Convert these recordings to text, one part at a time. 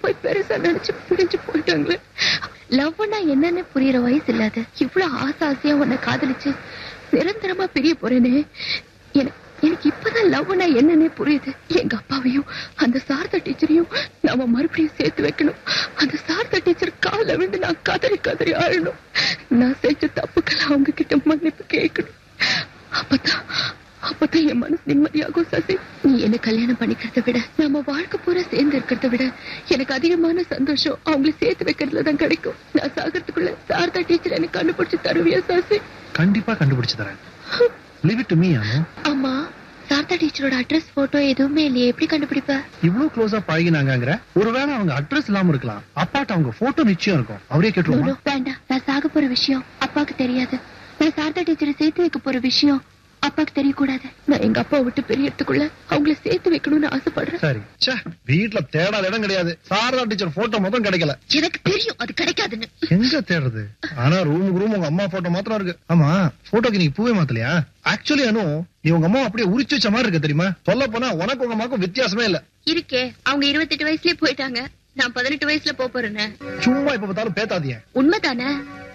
போய் பெருசா நினைச்சு பிரிஞ்சு போயிட்டாங்களே லவ்னா என்னன்னு புரியுற வயசு இல்லாத இவ்வளவு ஆசை ஆசையா உன்னை காதலிச்சு நிரந்தரமா பிரிய போறேனே எனக்கு எனக்கு இப்பதான் லவ்னா என்னன்னே புரியுது எங்க அப்பாவையும் அந்த சாரதா டீச்சரையும் நாம மறுபடியும் சேர்த்து வைக்கணும் அந்த சாரதா டீச்சர் கால விழுந்து நான் கதறி கதறி ஆழணும் நான் செஞ்ச தப்புக்கெல்லாம் அவங்க கிட்ட மன்னிப்பு கேட்கணும் அப்பதான் அப்பதான் என் மனசு நிம்மதியாகும் சசி நீ என்ன கல்யாணம் பண்ணிக்கிறத விட நம்ம வாழ்க்கை பூரா சேர்ந்து இருக்கிறத விட எனக்கு அதிகமான சந்தோஷம் அவங்களை சேர்த்து வைக்கிறதுல தான் கிடைக்கும் நான் சாகிறதுக்குள்ள சாரதா டீச்சர் எனக்கு கண்டுபிடிச்சு தருவியா சசி கண்டிப்பா கண்டுபிடிச்சு தரேன் leave it to me Anu அம்மா சாரதா டீச்சரோட அட்ரஸ் போட்டோ எதுவுமே இல்லையே எப்படி கண்டுபிடிப்ப இவ்ளோ க்ளோஸா பழகினாங்கங்கிற ஒருவேளை அவங்க அட்ரஸ் இல்லாம இருக்கலாம் அப்பாட்ட அவங்க போட்டோ நிச்சயம் இருக்கும் அவரே கேட்டுருவோமா நோ, வேண்டாம் நான் சாக போற விஷயம் அப்பாக்கு தெரியாது நான் சாரதா டீச்சரை சேர்த்து வைக்க போற விஷயம் அப்பாக்கு தெரியக்கூடாது நான் எங்க அப்பா விட்டு பெரியறதுக்குள்ள அவங்கள சேர்த்து வைக்கணும்னு ஆசைப்படுறேன் சரி ச்சே வீட்ல தேடாத இடம் கிடையாது சாரதா டீச்சர் போட்டோ மொத்தம் கிடைக்கல எனக்கு தெரியும் அது கிடைக்காதுன்னு எங்க தேடுறது ஆனா ரூமுக்கு ரூம் உங்க அம்மா போட்டோ மாத்திரம் இருக்கு ஆமா போட்டோக்கு நீங்க பூவே மாத்தலையா ஆக்சுவலி அனு நீ உங்க அம்மா அப்படியே உரிச்சு வச்ச மாதிரி இருக்கு தெரியுமா சொல்ல போனா உனக்கு உங்க அம்மாக்கும் வித்தியாசமே இல்ல இருக்கே அவங்க இருபத்தெட்டு வயசுலயே போயிட்டாங்க நான் பதினெட்டு வயசுல போக போறேன்னு சும்மா இப்ப பார்த்தாலும் பேத்தாதீங்க உண்மைதானே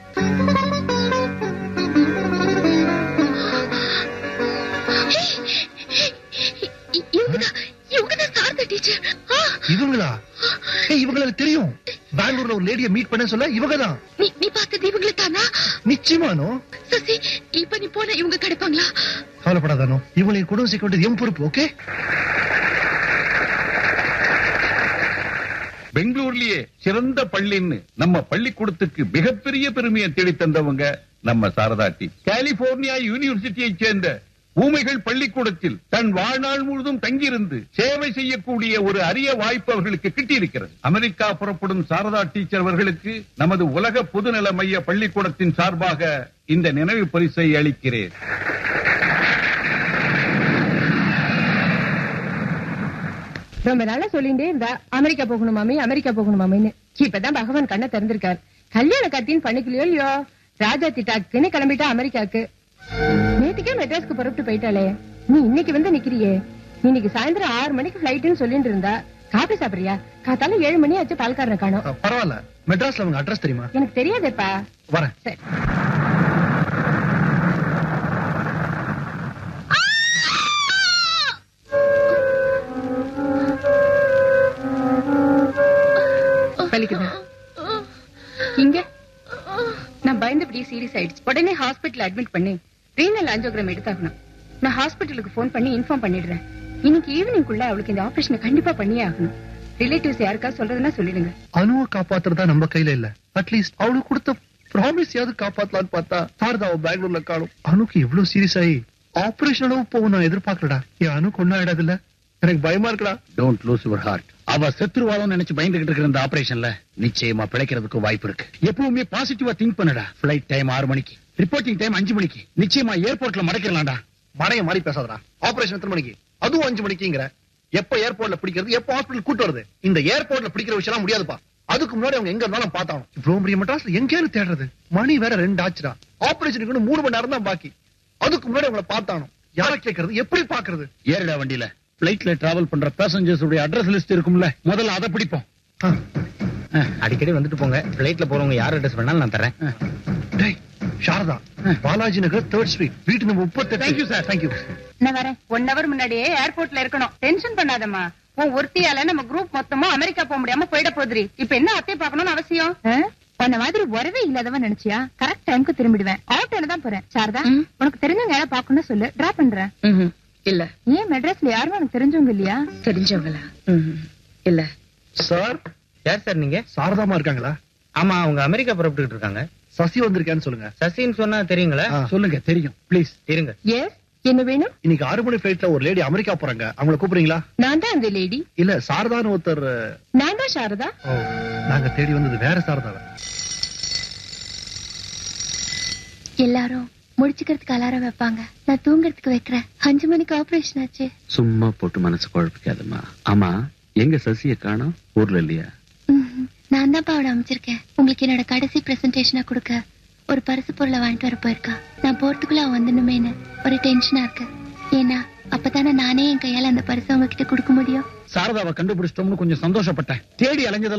இ- இவங்கதான் இவங்கதான் சாரதா டீச்சர் ஆ, இவங்களா ஏய் இவங்கள எனக்கு தெரியும் பெங்களூர்ல ஒரு லேடிய மீட் பண்ண சொல்ல இவங்க தான் நீ நீ பார்த்தது இவங்களை தானா நிச்சயமானோ சசி இப்ப நீ போன இவங்க கிடைப்பாங்களா கவலைப்படாதானோ இவங்களை குடும்பம் சேர்க்க வேண்டியது என் பொறுப்பு ஓகே பெங்களூர்லயே சிறந்த பள்ளின்னு நம்ம பள்ளிக்கூடத்துக்கு மிகப்பெரிய பெருமையை தேடி தந்தவங்க நம்ம சாரதாட்டி கலிபோர்னியா யூனிவர்சிட்டியை சேர்ந்த ஊமைகள் பள்ளிக்கூடத்தில் தன் வாழ்நாள் முழுதும் தங்கியிருந்து சேவை செய்யக்கூடிய ஒரு அரிய வாய்ப்பு அவர்களுக்கு கிட்டியிருக்கிறது அமெரிக்கா புறப்படும் சாரதா டீச்சர் அவர்களுக்கு நமது உலக பொதுநல மைய பள்ளிக்கூடத்தின் சார்பாக இந்த நினைவு பரிசை அளிக்கிறேன் ரொம்ப நாளா சொல்லிட்டே இருந்தா அமெரிக்கா போகணும் மாமி அமெரிக்கா போகணும் மாமின்னு இப்பதான் பகவான் கண்ணை திறந்திருக்கார் கல்யாண கத்தின்னு பண்ணிக்கலையோ இல்லையோ ராஜா திட்டாக்குன்னு கிளம்பிட்டா அமெரிக்காக்கு நேத்துக்கே மெட்ராஸ்க்கு புறப்பட்டு போயிட்டாளே நீ இன்னைக்கு வந்து நிக்கிறியே நீ இன்னைக்கு சாயந்தரம் ஆறு மணிக்கு பிளைட்னு சொல்லிட்டு இருந்தா காபி சாப்பிடுறியா காத்தால ஏழு மணி ஆச்சு பால்காரனை காணோம் அஹ், பரவாயில்ல மெட்ராஸ்ல அவங்க அட்ரஸ் தெரியுமா எனக்கு தெரியாதேப்பா வரேன் சரி வலிக்குதா இங்க நான் பயந்தபடியே சீரியஸ் ஆயிடுச்சு உடனே ஹாஸ்பிடல் அட்மிட் பண்ணி ரீனல் ஆஞ்சியோகிராம் எடுத்தாகணும் நான் ஹாஸ்பிட்டலுக்கு ஃபோன் பண்ணி இன்ஃபார்ம் பண்ணிடுறேன் இன்னைக்கு ஈவினிங்குள்ள அவளுக்கு இந்த ஆபரேஷனை கண்டிப்பா பண்ணியே ஆகணும் ரிலேட்டிவ்ஸ் யாருக்கா சொல்றதுன்னா சொல்லிடுங்க அணுவை காப்பாத்துறதா நம்ம கையில இல்ல அட்லீஸ்ட் அவளுக்கு கொடுத்த ப்ராமிஸ் யாவது காப்பாத்தலாம்னு பார்த்தா சாரதாவை பெங்களூர்ல காணும் அணுக்கு இவ்வளவு சீரியஸ் ஆகி ஆபரேஷன் அளவு போகும் நான் எதிர்பார்க்கலடா என் அணு கொண்டு ஆயிடாது இல்ல எனக்கு பயமா இருக்குடா டோன்ட் லூஸ் யுவர் ஹார்ட் அவ செத்துருவாளோன்னு நினைச்சு பயந்துகிட்டு இருக்கிற இந்த ஆபரேஷன்ல நிச்சயமா பிழைக்கிறதுக்கு வாய்ப்பு இருக்கு எப்பவுமே பாசிட்டிவா திங்க் பண்ணுடா ஃபிளைட் டைம் ஆறு மணிக்கு ரிப்போர்ட்டிங் டைம் அஞ்சு மணிக்கு நிச்சயமா ஏர்போர்ட்ல மடக்கிடலாம்டா மடைய மாதிரி பேசாதடா ஆபரேஷன் எத்தனை மணிக்கு அதுவும் அஞ்சு மணிக்குங்கிற எப்ப ஏர்போர்ட்ல பிடிக்கிறது எப்ப ஹாஸ்பிடல் கூட்டு வருது இந்த ஏர்போர்ட்ல பிடிக்கிற விஷயம் எல்லாம் முடியாதுப்பா அதுக்கு முன்னாடி அவங்க எங்க இருந்தாலும் பார்த்தாலும் இவ்வளவு பெரிய மெட்ராஸ்ல எங்கேயும் தேடுறது மணி வேற ரெண்டு ஆச்சுடா ஆபரேஷனுக்கு இன்னும் மூணு மணி நேரம் தான் பாக்கி அதுக்கு முன்னாடி அவங்கள பார்த்தானோ யாரை கேட்கறது எப்படி பாக்குறது ஏறுடா வண்டியில பிளைட்ல டிராவல் பண்ற பேசஞ்சர்ஸ் உடைய அட்ரஸ் லிஸ்ட் இருக்கும்ல முதல்ல அதை பிடிப்போம் அடிக்கடி வந்துட்டு போங்க பிளைட்ல போறவங்க யார் அட்ரஸ் வேணாலும் நான் தரேன் டேய் சாரதா பாலாஜி நகர் தேர்ட் ஸ்ட்ரீட் வீட்டு நம்பர் முப்பத்தெட்டு Thank you, sir. தேங்க்யூ நான் வரேன் ஒன் ஹவர் முன்னாடியே ஏர்போர்ட்ல இருக்கணும் டென்ஷன் பண்ணாதம்மா உன் ஒருத்தியால நம்ம குரூப் மொத்தமா அமெரிக்கா போக முடியாம போயிட போதுரி இப்ப என்ன அத்தை பார்க்கணும்னு அவசியம் உன்ன மாதிரி உறவே இல்லாதவன் நினைச்சியா கரெக்ட் டைம்க்கு திரும்பிடுவேன் ஆட்டோல தான் போறேன் சாரதா ம். உனக்கு தெரிஞ்சவங்க யாராவது பாக்கணும்னு சொல்லு டிரா பண்றேன் இல்ல ஏன் மெட்ராஸ்ல யாரும் உனக்கு தெரிஞ்சவங்க இல்லையா தெரிஞ்சவங்களா இல்ல சார் யார் சார் நீங்க சாரதாமா இருக்காங்களா ஆமா அவங்க அமெரிக்கா புறப்பட்டுக்கிட்டு இருக்காங்க சசி வந்திருக்கேன்னு சொல்லுங்க சசின்னு சொன்னா தெரியுங்களா ஆ. சொல்லுங்க தெரியும் ப்ளீஸ் இருங்க எஸ் என்ன வேணும் இன்னைக்கு ஆறு மணி பிளைட்ல ஒரு லேடி அமெரிக்கா போறாங்க அவங்கள கூப்பிடுறீங்களா நான் தான் அந்த லேடி இல்ல சாரதான்னு ஒருத்தர் நான் தான் சாரதா ஓ, நாங்க தேடி வந்தது வேற சாரதாவை எல்லாரும் முடிச்சுக்கிறதுக்கு அலாரம் வைப்பாங்க நான் தூங்குறதுக்கு வைக்கிறேன் அஞ்சு மணிக்கு ஆபரேஷன் ஆச்சு சும்மா போட்டு மனசு குழப்பிக்காதம்மா ஆமா எங்க சசிய காணோம் ஊர்ல இல்லையா ம்ஹும். நான் தான் அவளை அமைச்சிருக்கேன் உங்களுக்கு என்னோட கடைசி பிரசன்டேஷனா கொடுக்க ஒரு பரிசு பொருளை வாங்கிட்டு வர போயிருக்கா நான் போறதுக்குள்ள அவன் வந்துடணுமேனு ஒரு டென்ஷனா இருக்கு ஏன்னா அப்பதானே நானே என் கையால அந்த பரிசு அவங்க கிட்ட கொடுக்க முடியும் சாரதாவை கண்டுபிடிச்சிட்டோம்னு கொஞ்சம் சந்தோஷப்பட்டேன் தேடி அலைஞ்சதெல்லாம்